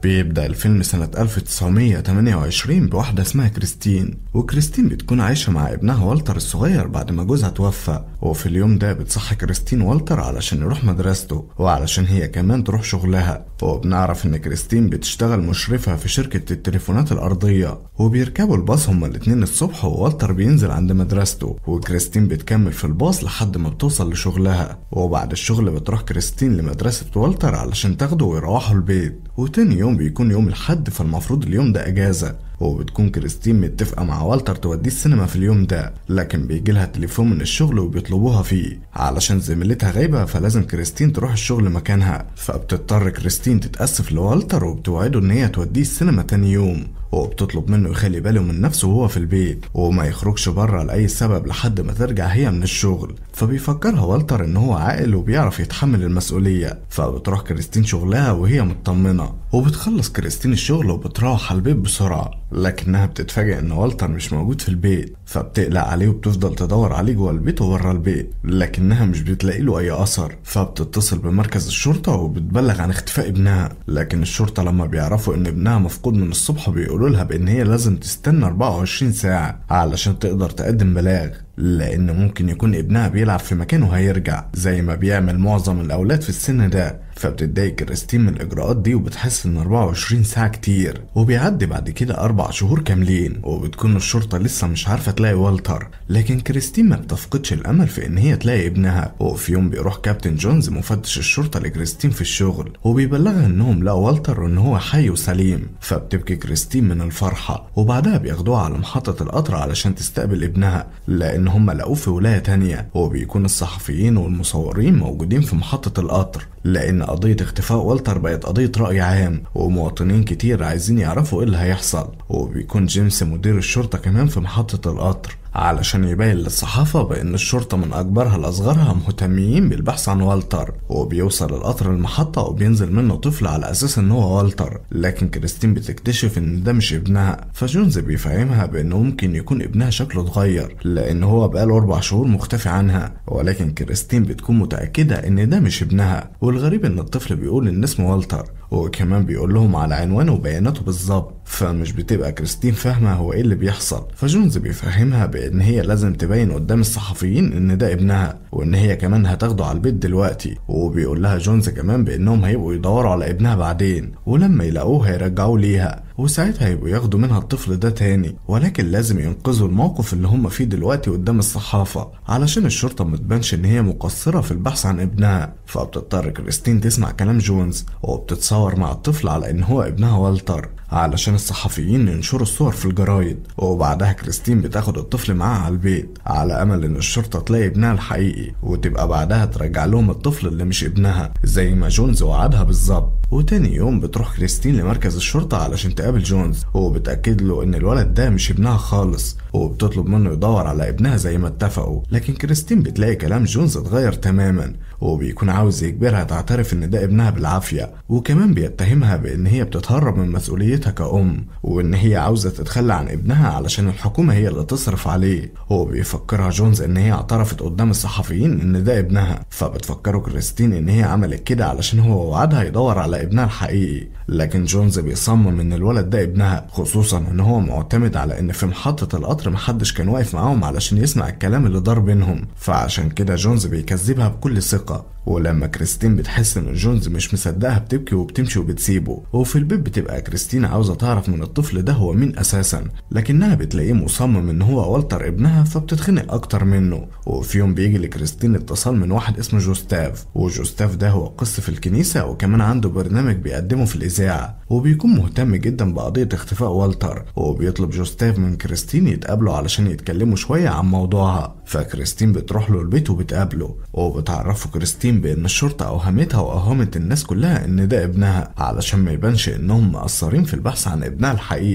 بيبدأ الفيلم سنة 1928 بواحدة اسمها كريستين وكريستين بتكون عايشة مع ابنها والتر الصغير بعد ما جوزها توفى وفي اليوم ده بتصحي كريستين والتر علشان يروح مدرسته وعلشان هي كمان تروح شغلها وبنعرف ان كريستين بتشتغل مشرفة في شركة التليفونات الأرضية وبيركبوا الباص هما الاتنين الصبح ووالتر بينزل عند مدرسته وكريستين بتكمل في الباص لحد ما بتوصل لشغلها وبعد الشغل بتروح كريستين لمدرسة والتر علشان تاخده ويروحوا البيت وتاني يوم بيكون يوم الحد فالمفروض اليوم ده اجازة وبتكون كريستين متفقة مع والتر توديه السينما في اليوم ده لكن بيجي لها تليفون من الشغل وبيطلبوها فيه علشان زميلتها غايبة فلازم كريستين تروح الشغل مكانها فبتضطر كريستين تتأسف لوالتر وبتوعده ان هي توديه السينما تاني يوم وبتطلب منه يخلي باله من نفسه وهو في البيت وما يخرجش بره لأي سبب لحد ما ترجع هي من الشغل فبيفكرها والتر ان هو عاقل وبيعرف يتحمل المسؤولية فبتروح كريستين شغلها وهي مطمنة وبتخلص كريستين الشغل وبتروح على البيت بسرعة لكنها بتتفاجئ ان والتر مش موجود في البيت فبتقلق عليه وبتفضل تدور عليه جوه البيت وبره البيت لكنها مش بتلاقي له اي اثر فبتتصل بمركز الشرطة وبتبلغ عن اختفاء ابنها لكن الشرطة لما بيعرفوا ان ابنها مفقود من الصبح بيقولوا لها بان هي لازم تستنى 24 ساعة علشان تقدر تقدم بلاغ لان ممكن يكون ابنها بيلعب في مكان وهيرجع زي ما بيعمل معظم الاولاد في السن ده فبتتضايق كريستين من الاجراءات دي وبتحس ان 24 ساعه كتير وبيعدي بعد كده اربع شهور كاملين وبتكون الشرطه لسه مش عارفه تلاقي والتر لكن كريستين ما بتفقدش الامل في ان هي تلاقي ابنها وفي يوم بيروح كابتن جونز مفتش الشرطه لكريستين في الشغل وبيبلغها انهم لقوا والتر وان هو حي وسليم فبتبكي كريستين من الفرحه وبعدها بياخدوها على محطه القطر علشان تستقبل ابنها لان هم لقوه في ولايه تانية وبيكون الصحفيين والمصورين موجودين في محطه القطر لان قضيه اختفاء والتر بقت قضيه راي عام ومواطنين كتير عايزين يعرفوا ايه اللي هيحصل وبيكون جيمس مدير الشرطه كمان في محطه القطر علشان يبين للصحافة بأن الشرطة من أكبرها لأصغرها مهتمين بالبحث عن والتر وبيوصل القطر المحطة وبينزل منه طفل على أساس إن هو والتر لكن كريستين بتكتشف إن ده مش ابنها فجونز بيفهمها بأنه ممكن يكون ابنها شكله اتغير لأن هو بقاله أربع شهور مختفي عنها ولكن كريستين بتكون متأكدة إن ده مش ابنها والغريب إن الطفل بيقول إن اسمه والتر وكمان بيقول لهم على عنوانه وبياناته بالظبط فمش بتبقى كريستين فاهمة هو ايه اللي بيحصل فجونز بيفهمها بان هي لازم تبين قدام الصحفيين ان ده ابنها وان هي كمان هتاخده على البيت دلوقتي وبيقول لها جونز كمان بانهم هيبقوا يدوروا على ابنها بعدين ولما يلاقوه هيرجعوه ليها وساعتها هيبقوا ياخدوا منها الطفل ده تاني ولكن لازم ينقذوا الموقف اللي هم فيه دلوقتي قدام الصحافة علشان الشرطة متبانش ان هي مقصرة في البحث عن ابنها فبتضطر كريستين تسمع كلام جونز وبتتصور مع الطفل على ان هو ابنها والتر علشان الصحفيين ينشروا الصور في الجرايد وبعدها كريستين بتاخد الطفل معاها على البيت على امل ان الشرطه تلاقي ابنها الحقيقي وتبقى بعدها ترجع لهم الطفل اللي مش ابنها زي ما جونز وعدها بالظبط وتاني يوم بتروح كريستين لمركز الشرطه علشان تقابل جونز وبتاكد له ان الولد ده مش ابنها خالص وبتطلب منه يدور على ابنها زي ما اتفقوا لكن كريستين بتلاقي كلام جونز اتغير تماما وبيكون عاوز يجبرها تعترف ان ده ابنها بالعافيه وكمان بيتهمها بان هي بتتهرب من مسؤوليتها كأم وان هي عاوزه تتخلى عن ابنها علشان الحكومه هي اللي تصرف عليه هو بيفكرها جونز ان هي اعترفت قدام الصحفيين ان ده ابنها فبتفكره كريستين ان هي عملت كده علشان هو وعدها يدور على ابنها الحقيقي لكن جونز بيصمم ان الولد ده ابنها خصوصا ان هو معتمد على ان في محطه القطر محدش كان واقف معاهم علشان يسمع الكلام اللي دار بينهم فعشان كده جونز بيكذبها بكل ثقه ولما كريستين بتحس ان جونز مش مصدقها بتبكي وبتمشي وبتسيبه وفي البيت بتبقى كريستين عاوزه تعرف من الطفل ده هو مين اساسا لكنها بتلاقيه مصمم ان هو والتر ابنها فبتتخنق اكتر منه وفي يوم بيجي لكريستين اتصال من واحد اسمه جوستاف وجوستاف ده هو قس في الكنيسه وكمان عنده برنامج بيقدمه في الاذاعه وبيكون مهتم جدا بقضيه اختفاء والتر وبيطلب جوستاف من كريستين يتقابلوا علشان يتكلموا شويه عن موضوعها فكريستين بتروح له البيت وبتقابله وبتعرفه كريستين بان الشرطه اوهمتها واوهمت الناس كلها ان ده ابنها علشان ما يبانش انهم مقصرين في البحث عن ابنها الحقيقي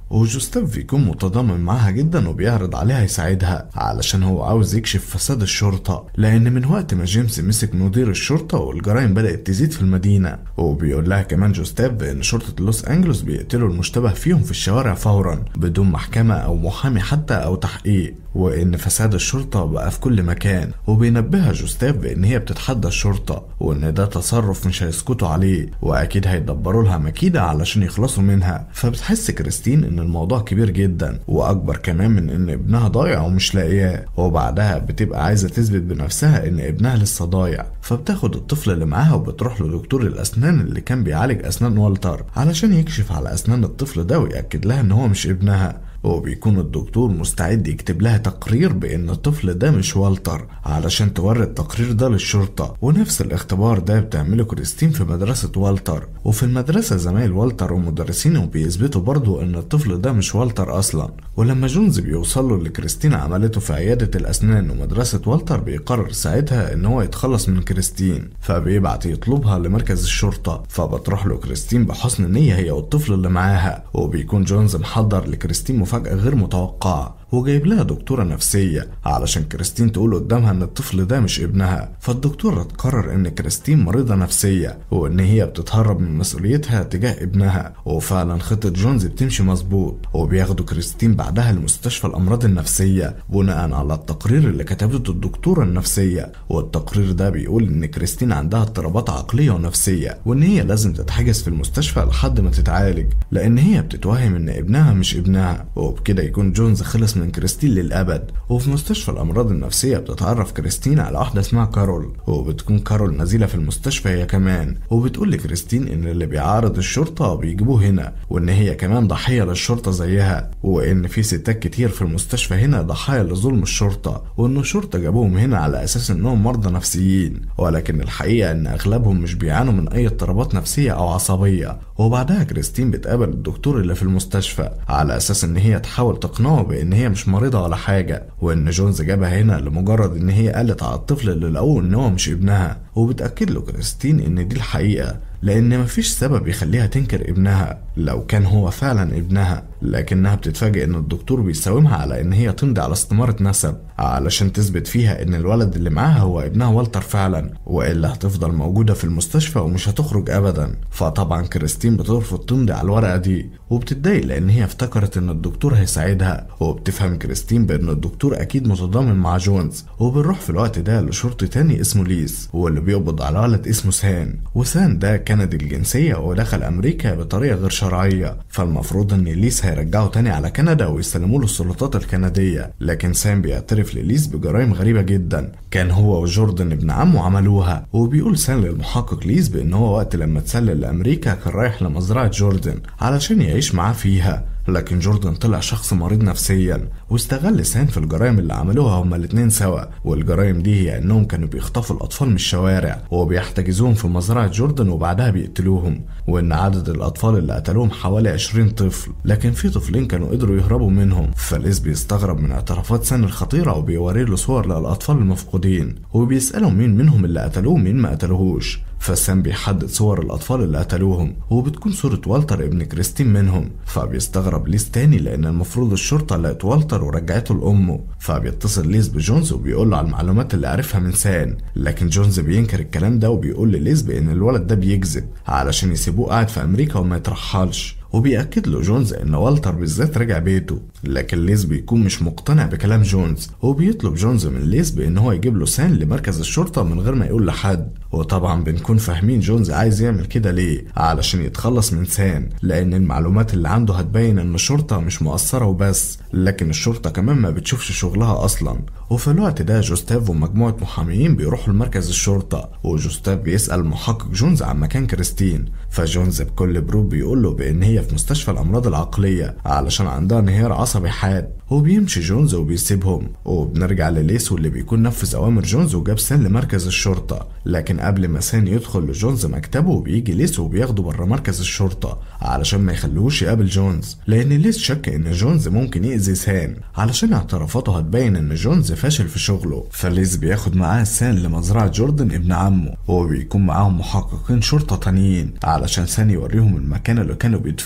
وجوستاف بيكون متضامن معاها جدا وبيعرض عليها يساعدها علشان هو عاوز يكشف فساد الشرطة لأن من وقت ما جيمس مسك مدير الشرطة والجرائم بدأت تزيد في المدينة وبيقول لها كمان جوستاف بأن شرطة لوس أنجلوس بيقتلوا المشتبه فيهم في الشوارع فورا بدون محكمة أو محامي حتى أو تحقيق وإن فساد الشرطة بقى في كل مكان وبينبهها جوستاف بإن هي بتتحدى الشرطة وإن ده تصرف مش هيسكتوا عليه وأكيد هيدبروا لها مكيدة علشان يخلصوا منها فبتحس كريستين إن الموضوع كبير جدا وأكبر كمان من إن ابنها ضايع ومش لاقياه وبعدها بتبقى عايزة تثبت بنفسها إن ابنها لسه ضايع فبتاخد الطفل اللي معاها وبتروح لدكتور الأسنان اللي كان بيعالج أسنان والتر علشان يكشف على أسنان الطفل ده ويأكد لها إن هو مش ابنها وبيكون الدكتور مستعد يكتب لها تقرير بان الطفل ده مش والتر علشان توري التقرير ده للشرطة ونفس الاختبار ده بتعمله كريستين في مدرسة والتر وفي المدرسة زمايل والتر ومدرسينه بيثبتوا برضو ان الطفل ده مش والتر اصلا ولما جونز بيوصل له اللي كريستين عملته في عيادة الاسنان ومدرسة والتر بيقرر ساعتها ان هو يتخلص من كريستين فبيبعت يطلبها لمركز الشرطة فبتروح له كريستين بحسن نية هي والطفل اللي معاها وبيكون جونز محضر لكريستين مفاجأة غير متوقعة وجايب لها دكتورة نفسية علشان كريستين تقول قدامها ان الطفل ده مش ابنها فالدكتورة تقرر ان كريستين مريضة نفسية وان هي بتتهرب من مسؤوليتها تجاه ابنها وفعلا خطة جونز بتمشي مظبوط وبياخدوا كريستين بعدها لمستشفى الامراض النفسية بناء على التقرير اللي كتبته الدكتورة النفسية والتقرير ده بيقول ان كريستين عندها اضطرابات عقلية ونفسية وان هي لازم تتحجز في المستشفى لحد ما تتعالج لان هي بتتوهم ان ابنها مش ابنها وبكده يكون جونز خلص من كريستين للأبد وفي مستشفى الأمراض النفسية بتتعرف كريستين على واحدة اسمها كارول وبتكون كارول نزيلة في المستشفى هي كمان وبتقول لكريستين إن اللي بيعارض الشرطة بيجيبوه هنا وإن هي كمان ضحية للشرطة زيها وإن في ستات كتير في المستشفى هنا ضحايا لظلم الشرطة وإن الشرطة جابوهم هنا على أساس إنهم مرضى نفسيين ولكن الحقيقة إن أغلبهم مش بيعانوا من أي اضطرابات نفسية أو عصبية وبعدها كريستين بتقابل الدكتور اللي في المستشفى على أساس إن هي تحاول تقنعه بإن هي مش مريضة ولا حاجة وإن جونز جابها هنا لمجرد إن هي قالت على الطفل اللي لقوه إن هو مش ابنها وبتأكد له كريستين إن دي الحقيقة لأن مفيش سبب يخليها تنكر ابنها لو كان هو فعلا ابنها لكنها بتتفاجئ إن الدكتور بيساومها على إن هي تمضي على استمارة نسب علشان تثبت فيها إن الولد اللي معاها هو ابنها والتر فعلا وإلا هتفضل موجودة في المستشفى ومش هتخرج أبدا فطبعا كريستين بترفض تمضي على الورقة دي وبتتضايق لأن هي افتكرت إن الدكتور هيساعدها وبتفهم كريستين بإن الدكتور أكيد متضامن مع جونز وبنروح في الوقت ده لشرطي تاني اسمه ليز واللي بيقبض على ولد اسمه سان وسان ده كندي الجنسية ودخل أمريكا بطريقة غير شرعية فالمفروض إن ليس هيرجعه تاني على كندا ويسلموه للسلطات الكندية لكن سام بيعترف لليس بجرائم غريبة جدا كان هو وجوردن ابن عمه عملوها وبيقول سان للمحقق ليس بإن هو وقت لما اتسلل لأمريكا كان رايح لمزرعة جوردن علشان يعيش معاه فيها لكن جوردن طلع شخص مريض نفسيا واستغل سان في الجرائم اللي عملوها هما الاتنين سوا والجرائم دي هي انهم كانوا بيخطفوا الاطفال من الشوارع وبيحتجزوهم في مزرعة جوردن وبعدها بيقتلوهم وان عدد الاطفال اللي قتلوهم حوالي 20 طفل لكن في طفلين كانوا قدروا يهربوا منهم فليس بيستغرب من اعترافات سان الخطيرة وبيوري له صور للاطفال المفقودين وبيسألهم مين منهم اللي قتلوه ومين ما قتلوهوش فسام بيحدد صور الأطفال اللي قتلوهم وبتكون صورة والتر ابن كريستين منهم فبيستغرب ليس تاني لأن المفروض الشرطة لقت والتر ورجعته لأمه فبيتصل ليس بجونز وبيقول له على المعلومات اللي عرفها من سان لكن جونز بينكر الكلام ده وبيقول لليس بأن الولد ده بيكذب علشان يسيبوه قاعد في أمريكا وما يترحلش وبيأكد له جونز إن والتر بالذات رجع بيته لكن ليز بيكون مش مقتنع بكلام جونز وبيطلب جونز من ليز بإن هو يجيب له سان لمركز الشرطة من غير ما يقول لحد وطبعا بنكون فاهمين جونز عايز يعمل كده ليه علشان يتخلص من سان لأن المعلومات اللي عنده هتبين إن الشرطة مش مقصرة وبس لكن الشرطة كمان ما بتشوفش شغلها أصلا وفي الوقت ده جوستاف ومجموعة محاميين بيروحوا لمركز الشرطة وجوستاف بيسأل محقق جونز عن مكان كريستين فجونز بكل برود بيقول له بإن هي في مستشفى الأمراض العقلية علشان عندها انهيار عصبي حاد وبيمشي جونز وبيسيبهم وبنرجع لليس واللي بيكون نفذ أوامر جونز وجاب سان لمركز الشرطة لكن قبل ما سان يدخل لجونز مكتبه بيجي ليس وبياخده بره مركز الشرطة علشان ما يخلوهوش يقابل جونز لأن ليس شك إن جونز ممكن يأذي سان علشان اعترافاته هتبين إن جونز فاشل في شغله فليس بياخد معاه سان لمزرعة جوردن ابن عمه وبيكون معاهم محققين شرطة تانيين علشان سان يوريهم المكان اللي كانوا بيدفنوا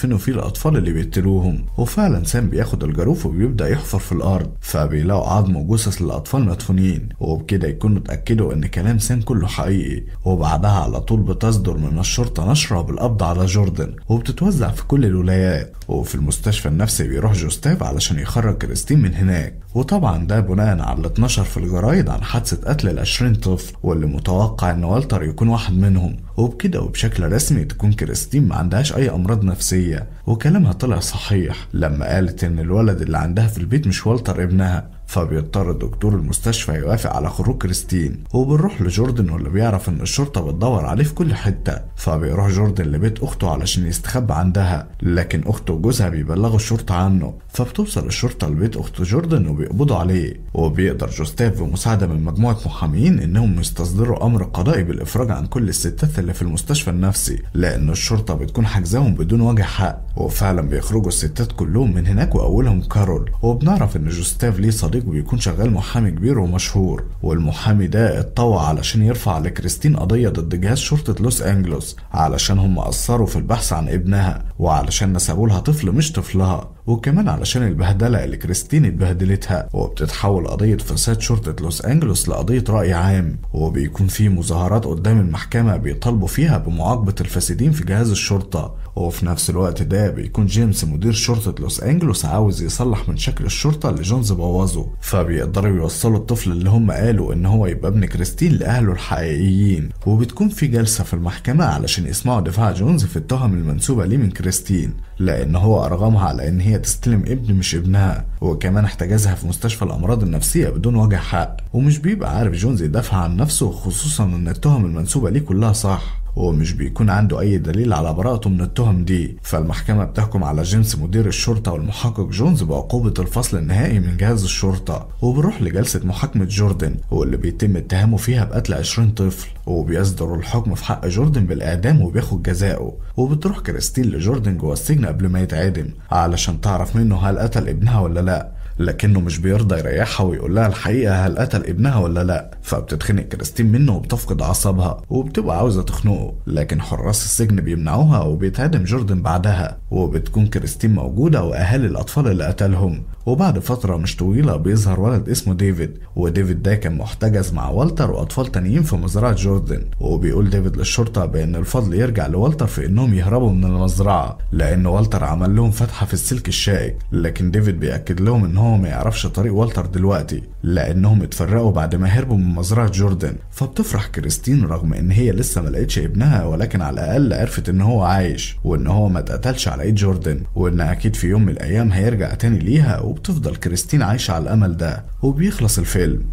يدفنوا فيه الأطفال اللي بيقتلوهم وفعلا سام بياخد الجاروف وبيبدأ يحفر في الأرض فبيلاقوا عظم وجثث للأطفال مدفونين وبكده يكونوا اتأكدوا إن كلام سام كله حقيقي وبعدها على طول بتصدر من الشرطة نشرة بالقبض على جوردن وبتتوزع في كل الولايات وفي المستشفى النفسي بيروح جوستاف علشان يخرج كريستين من هناك وطبعا ده بناء على اللي اتنشر في الجرايد عن حادثة قتل العشرين طفل واللي متوقع ان والتر يكون واحد منهم وبكده وبشكل رسمي تكون كريستين ما عندهاش اي امراض نفسية وكلامها طلع صحيح لما قالت ان الولد اللي عندها في البيت مش والتر ابنها فبيضطر دكتور المستشفى يوافق على خروج كريستين وبنروح لجوردن واللي بيعرف ان الشرطه بتدور عليه في كل حته فبيروح جوردن لبيت اخته علشان يستخبى عندها لكن اخته وجوزها بيبلغوا الشرطه عنه فبتوصل الشرطه لبيت اخت جوردن وبيقبضوا عليه وبيقدر جوستاف بمساعده من مجموعه محامين انهم يستصدروا امر قضائي بالافراج عن كل الستات اللي في المستشفى النفسي لان الشرطه بتكون حاجزاهم بدون وجه حق وفعلا بيخرجوا الستات كلهم من هناك واولهم كارول وبنعرف ان جوستاف ليه صديق بيكون شغال محامي كبير ومشهور والمحامي ده اتطوع علشان يرفع لكريستين قضيه ضد جهاز شرطه لوس انجلوس علشان هم قصروا في البحث عن ابنها وعلشان نسبوا لها طفل مش طفلها وكمان علشان البهدله اللي كريستين اتبهدلتها وبتتحول قضيه فساد شرطه لوس انجلوس لقضيه راي عام وبيكون في مظاهرات قدام المحكمه بيطالبوا فيها بمعاقبه الفاسدين في جهاز الشرطه وفي نفس الوقت ده بيكون جيمس مدير شرطة لوس أنجلوس عاوز يصلح من شكل الشرطة اللي جونز بوظه فبيقدروا يوصلوا الطفل اللي هم قالوا إن هو يبقى ابن كريستين لأهله الحقيقيين وبتكون في جلسة في المحكمة علشان يسمعوا دفاع جونز في التهم المنسوبة ليه من كريستين لأن هو أرغمها على إن هي تستلم ابن مش ابنها وكمان احتجزها في مستشفى الأمراض النفسية بدون وجه حق ومش بيبقى عارف جونز يدافع عن نفسه خصوصا إن التهم المنسوبة ليه كلها صح ومش بيكون عنده أي دليل على براءته من التهم دي فالمحكمة بتحكم على جيمس مدير الشرطة والمحقق جونز بعقوبة الفصل النهائي من جهاز الشرطة وبروح لجلسة محاكمة جوردن واللي بيتم اتهامه فيها بقتل 20 طفل وبيصدر الحكم في حق جوردن بالإعدام وبياخد جزاؤه وبتروح كريستين لجوردن جوه السجن قبل ما يتعدم علشان تعرف منه هل قتل ابنها ولا لأ لكنه مش بيرضى يريحها ويقول لها الحقيقة هل قتل ابنها ولا لا فبتتخنق كريستين منه وبتفقد أعصابها وبتبقى عاوزة تخنقه لكن حراس السجن بيمنعوها وبيتعدم جوردن بعدها وبتكون كريستين موجودة وأهالي الأطفال اللي قتلهم وبعد فترة مش طويلة بيظهر ولد اسمه ديفيد وديفيد ده كان محتجز مع والتر وأطفال تانيين في مزرعة جوردن وبيقول ديفيد للشرطة بأن الفضل يرجع لوالتر في إنهم يهربوا من المزرعة لأن والتر عمل لهم فتحة في السلك الشائك لكن ديفيد بيأكد لهم إن هو ما يعرفش طريق والتر دلوقتي لأنهم اتفرقوا بعد ما هربوا من مزرعة جوردن فبتفرح كريستين رغم إن هي لسه ما لقتش ابنها ولكن على الأقل عرفت إن هو عايش وإن هو ما اتقتلش على إيد جوردن وإن أكيد في يوم من الأيام هيرجع تاني ليها وبتفضل كريستين عايشة على الأمل ده وبيخلص الفيلم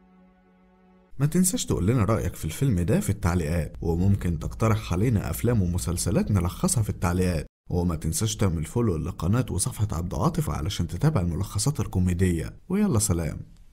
ما تنساش تقول لنا رأيك في الفيلم ده في التعليقات وممكن تقترح علينا أفلام ومسلسلات نلخصها في التعليقات وما تنساش تعمل فولو للقناة وصفحة عبد عاطف علشان تتابع الملخصات الكوميدية ويلا سلام